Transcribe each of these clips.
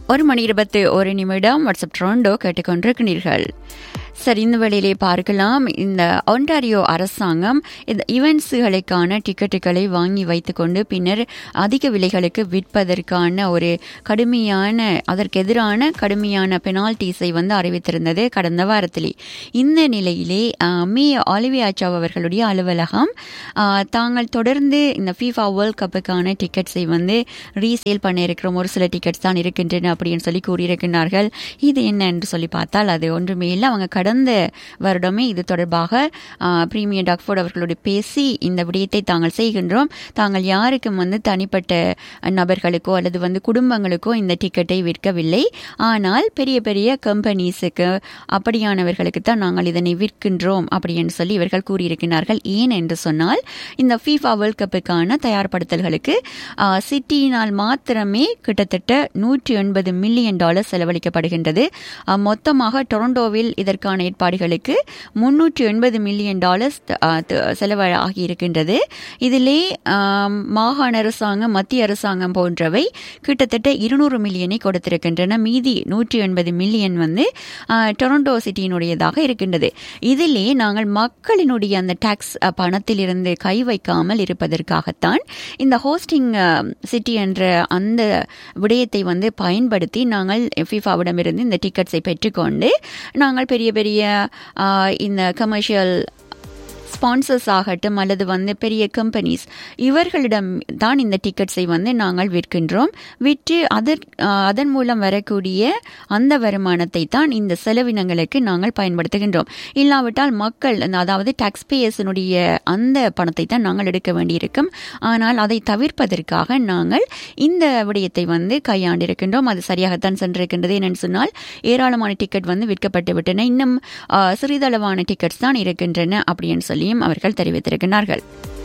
ஒரு மணி இருபத்தி ஒரு நிமிடம் வாட்ஸ்அப் ட்ரோண்டோ கேட்டுக்கொண்டிருக்கிறீர்கள் சரி இந்த வேளையிலே பார்க்கலாம் இந்த ஒன்டாரியோ அரசாங்கம் இந்த ஈவெண்ட்ஸுகளுக்கான டிக்கெட்டுகளை வாங்கி வைத்துக்கொண்டு பின்னர் அதிக விலைகளுக்கு விற்பதற்கான ஒரு கடுமையான அதற்கு எதிரான கடுமையான பெனால்டிஸை வந்து அறிவித்திருந்தது கடந்த வாரத்திலே இந்த நிலையிலே ஆஹ், மீ ஆலிவியாச்சாவ் அவர்களுடைய அலுவலகம் ஆஹ், தாங்கள் தொடர்ந்து இந்த ஃபீஃபா வேர்ல்ட் கப்புக்கான டிக்கெட்ஸை வந்து ரீசேல் பண்ண இருக்கிறோம் ஒரு சில டிக்கெட்ஸ் தான் இருக்கின்றன அப்படின்னு சொல்லி கூறியிருக்கிறார்கள் இது என்ன என்று சொல்லி பார்த்தால் அது ஒன்றுமே இல்லை அவங்க கடந்த வருடமே இது தொடர்பாக பிரீமியர் டாக்ஃபோர்ட் அவர்களோடு பேசி இந்த விடயத்தை தாங்கள் செய்கின்றோம் தாங்கள் யாருக்கும் வந்து தனிப்பட்ட நபர்களுக்கோ அல்லது வந்து குடும்பங்களுக்கோ இந்த டிக்கெட்டை விற்கவில்லை ஆனால் பெரிய பெரிய கம்பெனிஸுக்கு அப்படியானவர்களுக்கு தான் நாங்கள் இதனை விற்கின்றோம் அப்படின்னு சொல்லி இவர்கள் கூறியிருக்கிறார்கள் ஏன் என்று சொன்னால் இந்த ஃபீஃபா வேர்ல்ட் கப்புக்கான தயார்படுத்தல்களுக்கு ஆ, சிட்டியினால் மாத்திரமே கிட்டத்தட்ட நூற்றி எண்பது மில்லியன் டாலர் செலவழிக்கப்படுகின்றது ஆ, மொத்தமாக டொரண்டோவில் இதற்கான ஏற்பாடுகளுக்கு முன்னூற்றி எண்பது மில்லியன் டாலர்ஸ் செலவாகி இருக்கின்றது இதிலே ஆம், மாகாண அரசாங்கம் மத்திய அரசாங்கம் போன்றவை கிட்டத்தட்ட இருநூறு மில்லியனை கொடுத்திருக்கின்றன மீதி நூற்றி எண்பது மில்லியன் வந்து ஆ, டொரண்டோ சிட்டியினுடையதாக இருக்கின்றது இதிலே நாங்கள் மக்களினுடைய அந்த டாக்ஸ் பணத்திலிருந்து கை வைக்காமல் இருப்பதற்காகத்தான் இந்த ஹோஸ்டிங் சிட்டி என்ற அந்த விடயத்தை வந்து பயன்படுத்தி நாங்கள் ஃபிஃபாவிடமிருந்து இந்த டிக்கெட்ஸை பெற்றுக்கொண்டு நாங்கள் பெரிய பெரிய ஆ, இந்த கமர்ஷியல் ஸ்பான்சர்ஸ் ஆகட்டும் அல்லது வந்து பெரிய கம்பெனிஸ் இவர்களிடம் தான் இந்த டிக்கெட்ஸை வந்து நாங்கள் விற்கின்றோம் விற்று அதற் ஆஹ் அதன் மூலம் வரக்கூடிய அந்த வருமானத்தை தான் இந்த செலவினங்களுக்கு நாங்கள் பயன்படுத்துகின்றோம் இல்லாவிட்டால் மக்கள் அதாவது டாக்ஸ் பேயர்ஸினுடைய அந்த பணத்தை தான் நாங்கள் எடுக்க வேண்டியிருக்கும் ஆனால் அதை தவிர்ப்பதற்காக நாங்கள் இந்த விடயத்தை வந்து கையாண்டிருக்கின்றோம் அது சரியாகத்தான் சென்றிருக்கின்றது என்னன்னு சொன்னால் ஏராளமான டிக்கெட் வந்து விற்கப்பட்டு விட்டன இன்னும் ஆஹ், சிறிதளவான டிக்கெட்ஸ் தான் இருக்கின்றன அப்படின்னு சொல்லியும் அவர்கள் தெரிவித்திருக்கிறார்கள்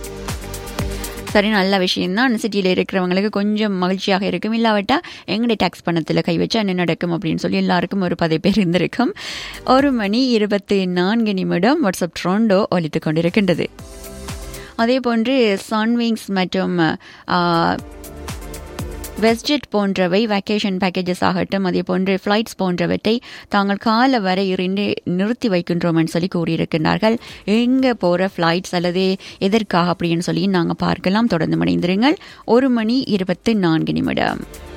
சரி நல்ல விஷயம்தான் சிட்டியில் இருக்கிறவங்களுக்கு கொஞ்சம் மகிழ்ச்சியாக இருக்கும் இல்லாவிட்டா எங்களுடைய டாக்ஸ் பணத்தில் கை வச்சா என்ன நடக்கும் அப்படின்னு சொல்லி எல்லாருக்கும் ஒரு பதை பேர் இருந்திருக்கும் ஒரு மணி இருபத்தி நான்கு நிமிடம் வாட்ஸ்அப் ட்ரோண்டோ ஒலித்துக் கொண்டிருக்கின்றது அதே போன்று சன்விங்ஸ் மற்றும் ஆ, வெஸ்ட்ஜெட் போன்றவை வெக்கேஷன் பேக்கேஜஸ் ஆகட்டும் அதே போன்று ஃப்ளைட்ஸ் போன்றவற்றை தாங்கள் கால வரை இருந்து நிறுத்தி வைக்கின்றோம்னு சொல்லி கூறியிருக்கிறார்கள் எங்கே போகிற ஃப்ளைட்ஸ் அல்லது எதற்காக அப்படின்னு சொல்லி நாங்கள் பார்க்கலாம் தொடர்ந்து மணிந்திருங்கள் ஒரு மணி இருபத்தி நான்கு நிமிடம்